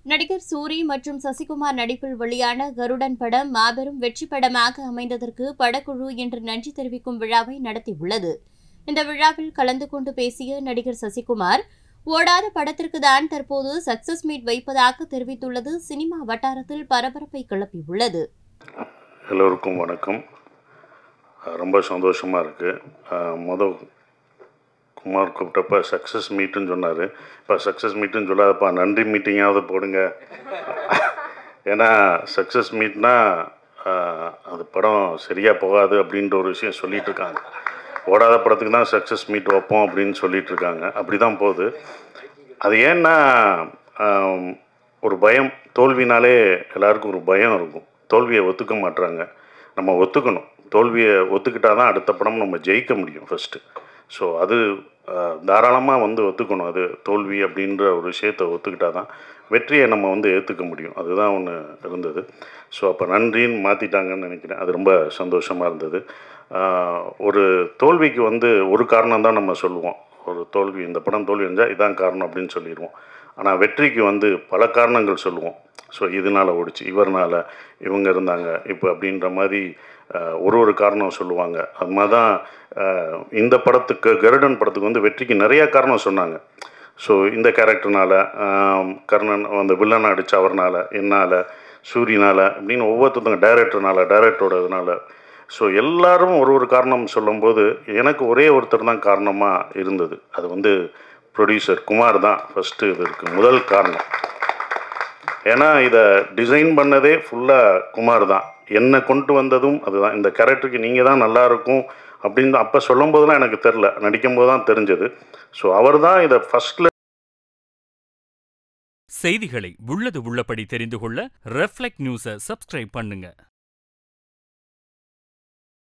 நடிகர் சூரி மற்றும் சசிகுமார் நடிப்பில் வெளியான கருடன் படம் மாபெரும் வெற்றி படமாக அமைந்ததற்கு படக்குழு இன்று நன்றி தெரிவிக்கும் விழாவை நடத்தியுள்ளது இந்த விழாவில் கலந்து கொண்டு பேசிய நடிகர் சசிகுமார் ஓடாத படத்திற்கு தான் தற்போது சக்சஸ் மீட் வைப்பதாக தெரிவித்துள்ளது சினிமா வட்டாரத்தில் பரபரப்பை கிளப்பியுள்ளது எல்லோருக்கும் வணக்கம் அஹ் ரொம்ப சந்தோஷமாக இருக்குது மொதல் குமார் கூப்பிட்டப்ப சக்ஸஸ் மீட்டுன்னு சொன்னார் இப்போ சக்ஸஸ் மீட்டுன்னு சொல்லாதப்பா நன்றி மீட்டிங்காவது போடுங்க ஏன்னா சக்ஸஸ் மீட்னா அது படம் சரியாக போகாது அப்படின்ற ஒரு விஷயம் சொல்லிட்டு இருக்காங்க ஓடாத படத்துக்கு தான் சக்ஸஸ் மீட் வைப்போம் அப்படின்னு சொல்லிட்டு இருக்காங்க அப்படி தான் போகுது அது ஏன்னா ஆம், ஒரு பயம் தோல்வினாலே எல்லாருக்கும் ஒரு பயம் இருக்கும் தோல்வியை ஒத்துக்க மாட்றாங்க நம்ம ஒத்துக்கணும் தோல்வியை ஒத்துக்கிட்டா தான் அடுத்த படம் நம்ம ஜெயிக்க முடியும் ஃபஸ்ட்டு ஸோ அது தாராளமாக வந்து ஒத்துக்கணும் அது தோல்வி அப்படின்ற ஒரு விஷயத்தை ஒத்துக்கிட்டா தான் வெற்றியை நம்ம வந்து ஏற்றுக்க முடியும் அதுதான் ஒன்று இருந்தது ஸோ அப்போ நன்றின்னு மாற்றிட்டாங்கன்னு நினைக்கிறேன் அது ரொம்ப சந்தோஷமாக இருந்தது ஆஹ், ஒரு தோல்விக்கு வந்து ஒரு காரணம் தான் நம்ம சொல்லுவோம் ஒரு தோல்வி இந்த படம் தோல்வி இருந்தால் இதான் காரணம் அப்படின்னு சொல்லிடுவோம் ஆனால் வெற்றிக்கு வந்து பல காரணங்கள் சொல்லுவோம் ஸோ இதனால் ஓடிச்சு இவர்னால இவங்க இருந்தாங்க இப்போ அப்படின்ற மாதிரி ஆஹ், ஒரு ஒரு காரணம் சொல்லுவாங்க அது மாதிரி தான் ஆஹ், இந்த படத்துக்கு கருடன் படத்துக்கு வந்து வெற்றிக்கு நிறைய காரணம் சொன்னாங்க ஸோ இந்த கேரக்டர்னால கர்ணன் அந்த வில்லனை அடித்த அவர்னால என்னால் சூரியனால அப்படின்னு ஒவ்வொருத்தவங்க டைரக்டர்னால டைரக்டரோட இதனால ஸோ எல்லாரும் ஒரு ஒரு காரணம் சொல்லும்போது எனக்கு ஒரே ஒருத்தர் தான் காரணமாக இருந்தது அது வந்து ப்ரொடியூசர் குமார் தான் ஃபஸ்ட்டு இதற்கு முதல் காரணம் ஏன்னா இதை டிசைன் பண்ணதே ஃபுல்லாக குமார் தான் என்னை கொண்டு வந்ததும் அதுதான் இந்த கேரக்டருக்கு நீங்கள் தான் நல்லா இருக்கும் அப்படின்னு அப்போ சொல்லும் போதெல்லாம் எனக்கு தெரில நடிக்கும் போது தான் தெரிஞ்சது ஸோ அவர் தான் இதை ஃபஸ்ட்டில் செய்திகளை உள்ளது உள்ளபடி தெரிந்து கொள்ள ரெஃப்ளெக்ட் நியூஸை சப்ஸ்கிரைப் பண்ணுங்க